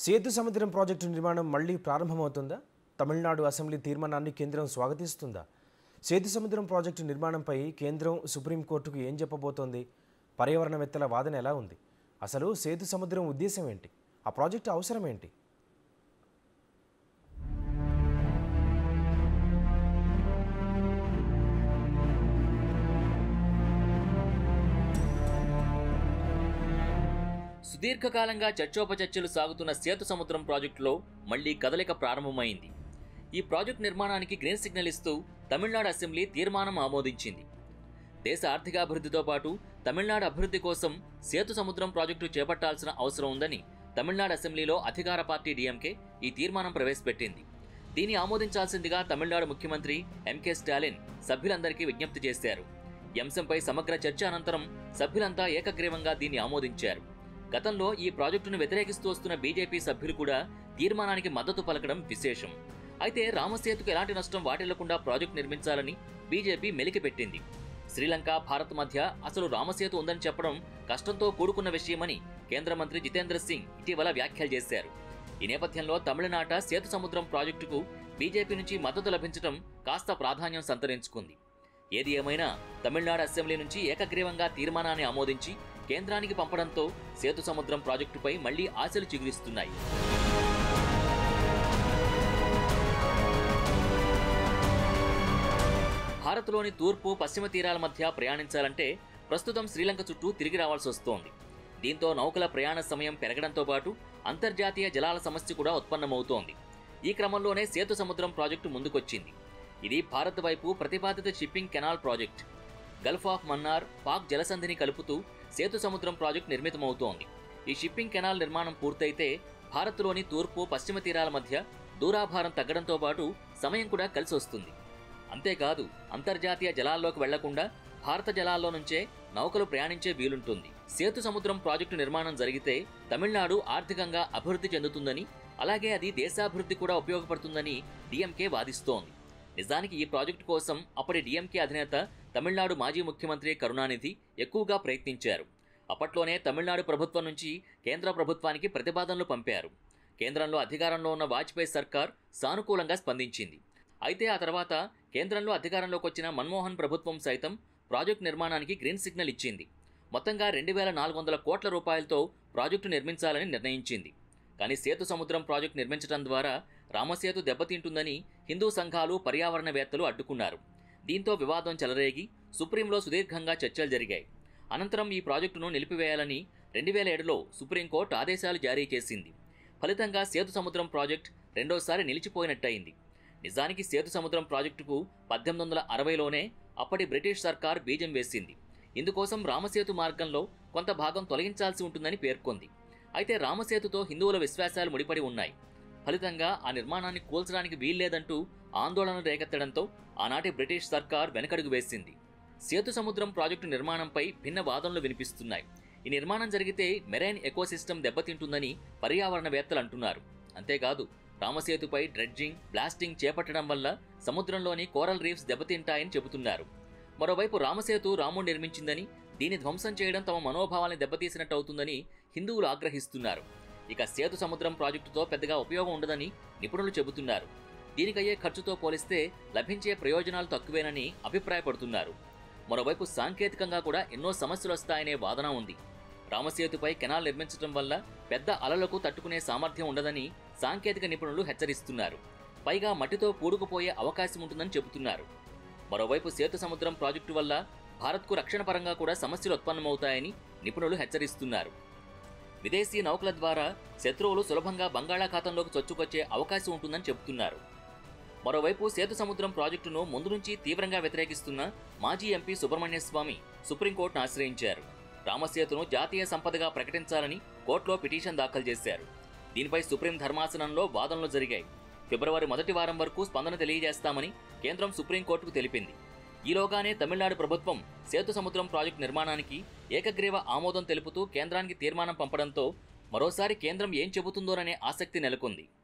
సేతు సముద్రం ప్రాజెక్టు నిర్మాణం మళ్లీ ప్రారంభమవుతుందా తమిళనాడు అసెంబ్లీ తీర్మానాన్ని కేంద్రం స్వాగతిస్తుందా సేతు సముద్రం ప్రాజెక్టు నిర్మాణంపై కేంద్రం సుప్రీంకోర్టుకు ఏం చెప్పబోతోంది పర్యావరణవేత్తల వాదన ఎలా ఉంది అసలు సేతు సముద్రం ఉద్దేశం ఏంటి ఆ ప్రాజెక్టు అవసరం ఏంటి సుదీర్ఘకాలంగా చర్చోపచర్చలు సాగుతున్న సేతు సముద్రం ప్రాజెక్టులో మళ్లీ కదలిక ప్రారంభమైంది ఈ ప్రాజెక్టు నిర్మాణానికి గ్రీన్ సిగ్నల్ ఇస్తూ తమిళనాడు అసెంబ్లీ తీర్మానం ఆమోదించింది దేశ ఆర్థికాభివృద్ధితో పాటు తమిళనాడు అభివృద్ధి కోసం సేతు సముద్రం ప్రాజెక్టు చేపట్టాల్సిన అవసరం ఉందని తమిళనాడు అసెంబ్లీలో అధికార పార్టీ డీఎంకే ఈ తీర్మానం ప్రవేశపెట్టింది దీన్ని ఆమోదించాల్సిందిగా తమిళనాడు ముఖ్యమంత్రి ఎంకే స్టాలిన్ సభ్యులందరికీ విజ్ఞప్తి చేశారు ఈ అంశంపై సమగ్ర చర్చ అనంతరం సభ్యులంతా ఏకగ్రీవంగా దీన్ని ఆమోదించారు గతంలో ఈ ప్రాజెక్టును వ్యతిరేకిస్తూ వస్తున్న బీజేపీ సభ్యులు కూడా తీర్మానానికి మద్దతు పలకడం విశేషం అయితే రామసేతుకు ఎలాంటి నష్టం వాటిల్లకుండా ప్రాజెక్టు నిర్మించాలని బీజేపీ మెలికిపెట్టింది శ్రీలంక భారత్ మధ్య అసలు రామసేతు ఉందని చెప్పడం కష్టంతో కూడుకున్న విషయమని కేంద్ర మంత్రి జితేంద్ర సింగ్ ఇటీవల వ్యాఖ్యలు చేశారు ఈ నేపథ్యంలో తమిళనాట సేతు సముద్రం ప్రాజెక్టుకు బీజేపీ నుంచి మద్దతు లభించడం కాస్త ప్రాధాన్యం సంతరించుకుంది ఏది ఏమైనా తమిళనాడు అసెంబ్లీ నుంచి ఏకగ్రీవంగా తీర్మానాన్ని ఆమోదించి కేంద్రానికి పంపడంతో సేతు సముద్రం ప్రాజెక్టుపై మళ్లీ ఆశలు చిగురిస్తున్నాయి భారత్లోని తూర్పు పశ్చిమ తీరాల మధ్య ప్రయాణించాలంటే ప్రస్తుతం శ్రీలంక చుట్టూ తిరిగి రావాల్సి వస్తోంది దీంతో నౌకల ప్రయాణ సమయం పెరగడంతో పాటు అంతర్జాతీయ జలాల సమస్య కూడా ఉత్పన్నమవుతోంది ఈ క్రమంలోనే సేతు సముద్రం ప్రాజెక్టు ముందుకొచ్చింది ఇది భారత్ వైపు ప్రతిపాదిత shipping canal project gulf of Mannar Palk జలసంధిని కలుపుతూ సేతు సముద్రం ప్రాజెక్టు నిర్మితమవుతోంది ఈ షిప్పింగ్ కెనాల్ నిర్మాణం పూర్తయితే భారత్లోని తూర్పు పశ్చిమ తీరాల మధ్య దూరాభారం తగ్గడంతో పాటు సమయం కూడా కలిసి వస్తుంది అంతేకాదు అంతర్జాతీయ జలాల్లోకి వెళ్లకుండా భారత జలాల్లో నుంచే నౌకలు ప్రయాణించే వీలుంటుంది సేతు సముద్రం ప్రాజెక్టు నిర్మాణం జరిగితే తమిళనాడు ఆర్థికంగా అభివృద్ధి చెందుతుందని అలాగే అది దేశాభివృద్ధి కూడా ఉపయోగపడుతుందని డిఎంకే వాదిస్తోంది నిజానికి ఈ ప్రాజెక్టు కోసం అప్పటి డిఎంకే అధినేత తమిళనాడు మాజీ ముఖ్యమంత్రి కరుణానిధి ఎక్కువగా ప్రయత్నించారు అప్పట్లోనే తమిళనాడు ప్రభుత్వం నుంచి కేంద్ర ప్రభుత్వానికి ప్రతిపాదనలు పంపారు కేంద్రంలో అధికారంలో ఉన్న వాజ్పేయి సర్కార్ సానుకూలంగా స్పందించింది అయితే ఆ తర్వాత కేంద్రంలో అధికారంలోకి వచ్చిన మన్మోహన్ ప్రభుత్వం సైతం ప్రాజెక్టు నిర్మాణానికి గ్రీన్ సిగ్నల్ ఇచ్చింది మొత్తంగా రెండు వేల నాలుగు వందల కోట్ల రూపాయలతో ప్రాజెక్టు నిర్మించాలని నిర్ణయించింది కానీ సేతు సముద్రం ప్రాజెక్టు నిర్మించడం ద్వారా రామసేతు దెబ్బతింటుందని హిందూ సంఘాలు పర్యావరణవేత్తలు అడ్డుకున్నారు దీంతో వివాదం చెలరేగి సుప్రీంలో సుదీర్ఘంగా చర్చలు జరిగాయి అనంతరం ఈ ప్రాజెక్టును నిలిపివేయాలని రెండు వేల ఏడులో సుప్రీంకోర్టు ఆదేశాలు జారీ చేసింది ఫలితంగా సేతు సముద్రం ప్రాజెక్ట్ రెండోసారి నిలిచిపోయినట్టయింది నిజానికి సేతు సముద్రం ప్రాజెక్టుకు పద్దెనిమిది వందల అరవైలోనే అప్పటి బ్రిటిష్ సర్కార్ బీజం వేసింది ఇందుకోసం రామసేతు మార్గంలో కొంత భాగం తొలగించాల్సి ఉంటుందని పేర్కొంది అయితే రామసేతుతో హిందువుల విశ్వాసాలు ముడిపడి ఉన్నాయి ఫలితంగా ఆ నిర్మాణాన్ని కూల్చడానికి వీల్లేదంటూ ఆందోళన రేకెత్తడంతో ఆనాటి బ్రిటిష్ సర్కార్ వెనకడుగు వేసింది సేతు సముద్రం ప్రాజెక్టు నిర్మాణంపై భిన్న వాదనలు వినిపిస్తున్నాయి ఈ నిర్మాణం జరిగితే మెరైన్ ఎకోసిస్టమ్ దెబ్బతింటుందని పర్యావరణవేత్తలు అంటున్నారు అంతేకాదు రామసేతుపై డ్రెడ్జింగ్ బ్లాస్టింగ్ చేపట్టడం వల్ల సముద్రంలోని కోరల్ రీఫ్స్ దెబ్బతింటాయని చెబుతున్నారు మరోవైపు రామసేతు రాముడు నిర్మించిందని దీన్ని ధ్వంసం చేయడం తమ మనోభావాల్ని దెబ్బతీసినట్టు అవుతుందని హిందువులు ఆగ్రహిస్తున్నారు ఇక సేతు సముద్రం ప్రాజెక్టుతో పెద్దగా ఉపయోగం ఉండదని నిపుణులు చెబుతున్నారు దీనికయ్యే ఖర్చుతో పోలిస్తే లభించే ప్రయోజనాలు తక్కువేనని అభిప్రాయపడుతున్నారు మరోవైపు సాంకేతికంగా కూడా ఎన్నో సమస్యలు వస్తాయనే వాదన ఉంది రామసేతుపై కెనాల్ నిర్మించడం వల్ల పెద్ద అలలకు తట్టుకునే సామర్థ్యం ఉండదని సాంకేతిక నిపుణులు హెచ్చరిస్తున్నారు పైగా మట్టితో పూడుకుపోయే అవకాశం ఉంటుందని చెబుతున్నారు మరోవైపు సేతు సముద్రం ప్రాజెక్టు వల్ల భారత్కు రక్షణ పరంగా కూడా సమస్యలు ఉత్పన్నమవుతాయని నిపుణులు హెచ్చరిస్తున్నారు విదేశీ నౌకల ద్వారా శత్రువులు సులభంగా బంగాళాఖాతంలోకి చొచ్చుకొచ్చే అవకాశం ఉంటుందని చెబుతున్నారు మరోవైపు సేతు సముద్రం ప్రాజెక్టును ముందు నుంచి తీవ్రంగా వ్యతిరేకిస్తున్న మాజీ ఎంపీ సుబ్రహ్మణ్య స్వామి సుప్రీంకోర్టును ఆశ్రయించారు రామసేతును జాతీయ సంపదగా ప్రకటించాలని కోర్టులో పిటిషన్ దాఖలు చేశారు దీనిపై సుప్రీం ధర్మాసనంలో వాదనలు జరిగాయి ఫిబ్రవరి మొదటి వారం వరకు స్పందన తెలియజేస్తామని కేంద్రం సుప్రీంకోర్టుకు తెలిపింది ఈలోగానే తమిళనాడు ప్రభుత్వం సేతు సముద్రం ప్రాజెక్టు నిర్మాణానికి ఏకగ్రీవ ఆమోదం తెలుపుతూ కేంద్రానికి తీర్మానం పంపడంతో మరోసారి కేంద్రం ఏం చెబుతుందోననే ఆసక్తి నెలకొంది